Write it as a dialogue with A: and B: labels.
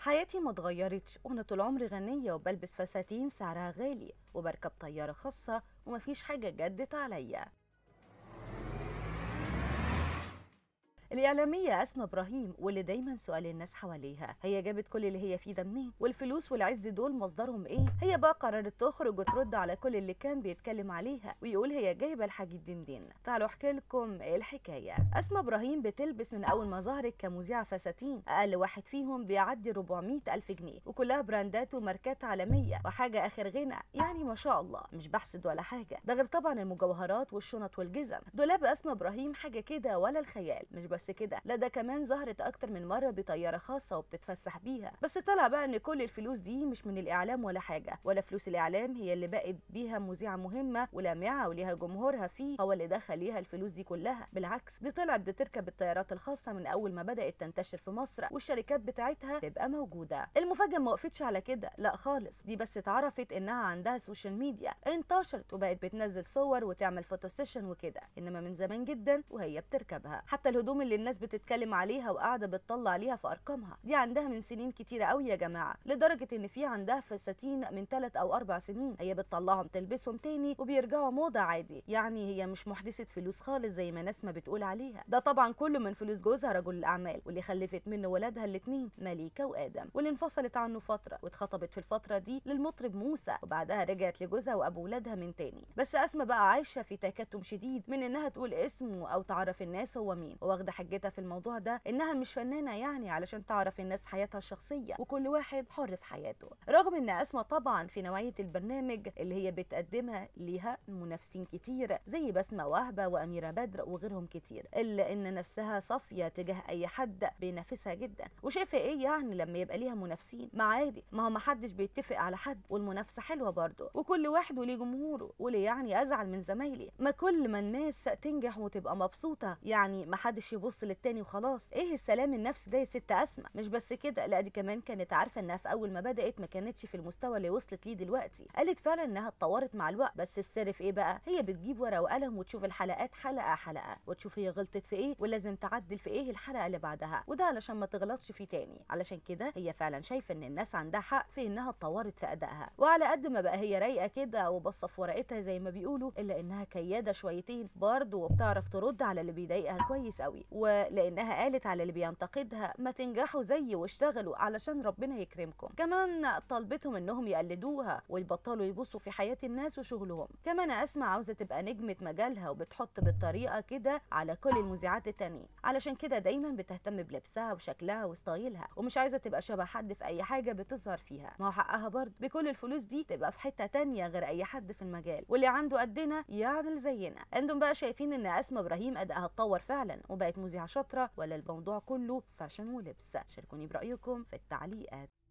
A: حياتي ما اتغيرتش وانا طول عمري غنية وبلبس فساتين سعرها غالي وبركب طيارة خاصة ومفيش حاجة جدت عليا الإعلامية أسماء إبراهيم واللي دايما سؤال الناس حواليها هي جابت كل اللي هي فيه ده منين والفلوس والعز دول مصدرهم إيه هي بقى قررت تخرج وترد على كل اللي كان بيتكلم عليها ويقول هي جايبة الحاج الدندين تعالوا أحكي لكم إيه الحكاية أسماء إبراهيم بتلبس من أول ما ظهرت كمذيعة فساتين أقل واحد فيهم بيعدي 400 ألف جنيه وكلها براندات وماركات عالمية وحاجة آخر غنى يعني ما شاء الله مش بحسد ولا حاجة ده غير طبعا المجوهرات والشنط والجزم دولاب أسماء إبراهيم حاجة كده ولا الخيال مش بس كده لا ده كمان ظهرت اكتر من مره بطياره خاصه وبتتفسح بيها بس طلع بقى ان كل الفلوس دي مش من الاعلام ولا حاجه ولا فلوس الاعلام هي اللي بقت بيها مذيعه مهمه ولامعه وليها جمهورها فيه هو اللي دخل ليها الفلوس دي كلها بالعكس دي طلعت بتركب الطيارات الخاصه من اول ما بدات تنتشر في مصر والشركات بتاعتها تبقى موجوده المفاجاه ما وقفتش على كده لا خالص دي بس اتعرفت انها عندها سوشيال ميديا انتشرت وبقت بتنزل صور وتعمل فوتو سيشن وكده انما من زمان جدا وهي بتركبها حتى الهدوم اللي الناس بتتكلم عليها وقاعده بتطلع عليها في ارقامها دي عندها من سنين كتيره قوي يا جماعه لدرجه ان في عندها فساتين من 3 او 4 سنين هي بتطلعهم تلبسهم تاني وبيرجعوا موضه عادي يعني هي مش محدثه فلوس خالص زي ما ناس ما بتقول عليها ده طبعا كله من فلوس جوزها رجل الاعمال واللي خلفت منه ولادها الاثنين مليكه وادم واللي انفصلت عنه فتره واتخطبت في الفتره دي للمطرب موسى وبعدها رجعت لجوزها وابو ولادها من تاني بس اسماء بقى عايشه في تكتم شديد من انها تقول اسمه او تعرف الناس هو مين واخده حجتها في الموضوع ده انها مش فنانه يعني علشان تعرف الناس حياتها الشخصيه وكل واحد حر في حياته رغم ان اسماء طبعا في نوعيه البرنامج اللي هي بتقدمها ليها منافسين كتير زي بسمه وهبه واميره بدر وغيرهم كتير الا ان نفسها صافيه تجاه اي حد بينافسها جدا وشايفه ايه يعني لما يبقى ليها منافسين ما عادي ما هو ما حدش بيتفق على حد والمنافسه حلوه برضه وكل واحد وليه جمهوره وليه يعني ازعل من زمايلي ما كل ما الناس تنجح وتبقى مبسوطه يعني ما حدش يبص للتاني وخلاص ايه السلام النفسي ده يا ست اسماء مش بس كده لا دي كمان كانت عارفه انها في اول ما بدات ما كانتش في المستوى اللي وصلت ليه دلوقتي قالت فعلا انها اتطورت مع الوقت بس السر في ايه بقى هي بتجيب ورقه وقلم وتشوف الحلقات حلقه حلقه وتشوف هي غلطت في ايه ولازم تعدل في ايه الحلقه اللي بعدها وده علشان ما تغلطش فيه تاني علشان كده هي فعلا شايفه ان الناس عندها حق في انها اتطورت في ادائها وعلى قد ما بقى هي رايقه كده وبصه في ورقتها زي ما بيقولوا الا انها كياده شويتين برضه وبتعرف ترد على اللي بيضايقها كويس قوي ولانها قالت على اللي بينتقدها ما تنجحوا زيي واشتغلوا علشان ربنا يكرمكم كمان طلبتهم انهم يقلدوها ويبطلوا يبصوا في حياه الناس وشغلهم كمان اسمع عاوزه تبقى نجمه مجالها وبتحط بالطريقه كده على كل المذيعات التانيين علشان كده دايما بتهتم بلبسها وشكلها وستايلها ومش عايزه تبقى شبه حد في اي حاجه بتظهر فيها ما هو حقها برضه بكل الفلوس دي تبقى في حته تانية غير اي حد في المجال واللي عنده قدنا يعمل زينا انتم بقى شايفين ان اسماء ابراهيم ادائها اتطور فعلا وبقت مذيعه شاطره ولا الموضوع كله فاشن ولبس شاركوني برايكم في التعليقات